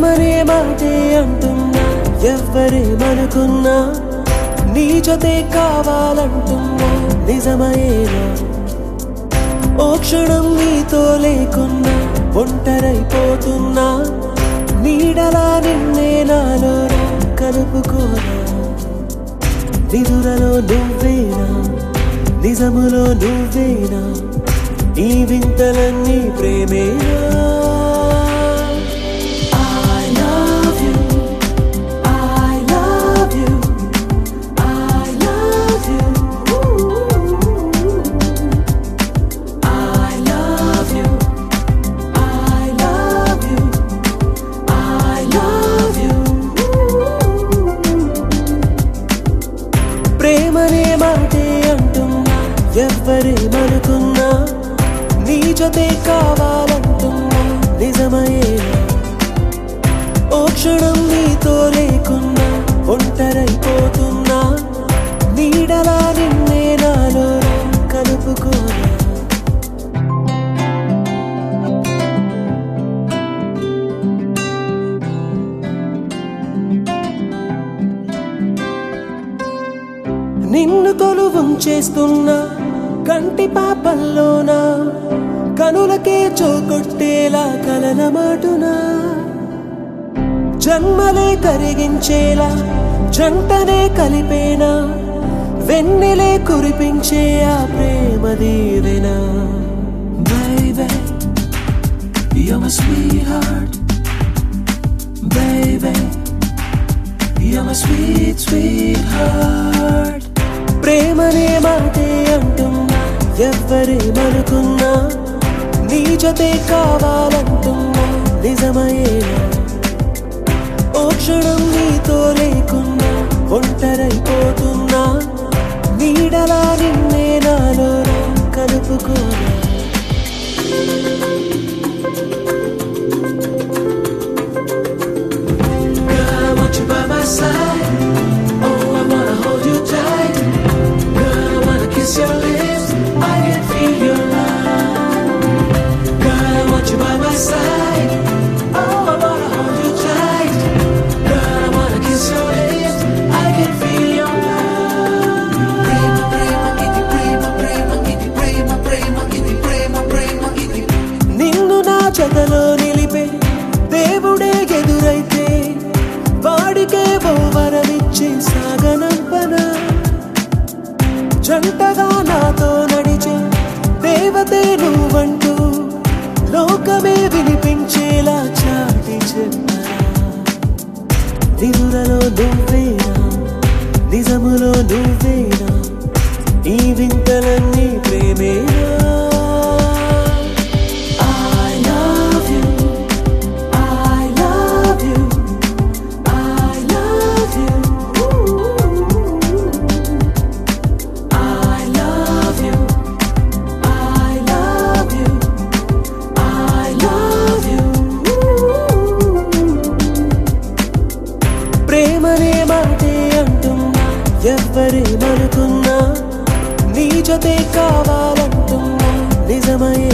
ప్రేమనే మాటే అంటున్నా ఎవ్వరేమనుకున్నా నీ జతే కావాలంటున్నా నిజమయేనా ఓ క్షణం నీతో లేకున్నా ఒంటరైపోతున్నా నీడలా నిన్నే నాలో కలుపుకోనా నిదురలో నువ్వేనా నిజములో నువ్వేనా ఈ వింతలన్నీ ప్రేమేనా I love you. I love you. I love you. I love you. I love you. I love you. ప్రేమనే మాటే అంటున్నా ఎవ్వరేమనుకున్నా నీ జతే కావాలంటున్నా నిజమయేనా ఓ క్షణం నీతో లేకున్నా ఒంటరైపోతున్నా నీడలా నిన్నే నాలో కలుపుకోనా నిన్ను కొలువుంచేస్తున్నా కంటి పాపల్లోనా కనులకే చోకొట్టేలా కలల మాటునా జన్మలే కరిగించేలా జంటనే కలిపేనా వెన్నెలే కురిపించే ఆ ప్రేమ దీవెనా Baby, you're my sweetheart Baby, you're my sweet, sweetheart ప్రేమనే మాటే అంటున్నా ఎవ్వరేమనుకున్నా నీ జతే కావాలంటున్నా నిజమయేనా ఓ క్షణం నీతో లేకున్నా ఒంటరైపోతున్నా నీడలా నిన్నే నాలో కలుపుకోనా Girl, I want you by my side. Oh, I wanna hold you tight. Girl, I wanna kiss your lips. I can feel your love. Girl, I want you by my side. Oh, I wanna hold you tight. Girl, I wanna kiss your lips. I can feel your love. ప్రేమ ప్రేమ ఇది ప్రేమ ప్రేమ ఇది ప్రేమ ప్రేమ ఇది ప్రేమ ప్రేమ ఇది నిన్ను నా జతలో నిలిపే దేవుడే ఎదురైతే వాడికే ఓ వరమిచ్చి సాగనంపనా జంటగా నాతో నడిచే దేవతే నువ్వంటూ లోకమే వినిపించేలా చాటి చెప్పరా నిదురలో నువ్వేనా నిజములో నువ్వేనా ఈ వింతలన్నీ ప్రేమేనా I love you. I love you. I love you. I love you. I love you. I love you. ప్రేమనే మాటే అంటున్నా ఎవ్వరేమనుకున్నా నీ జతే కావాలంటున్నా నిజమయ్యే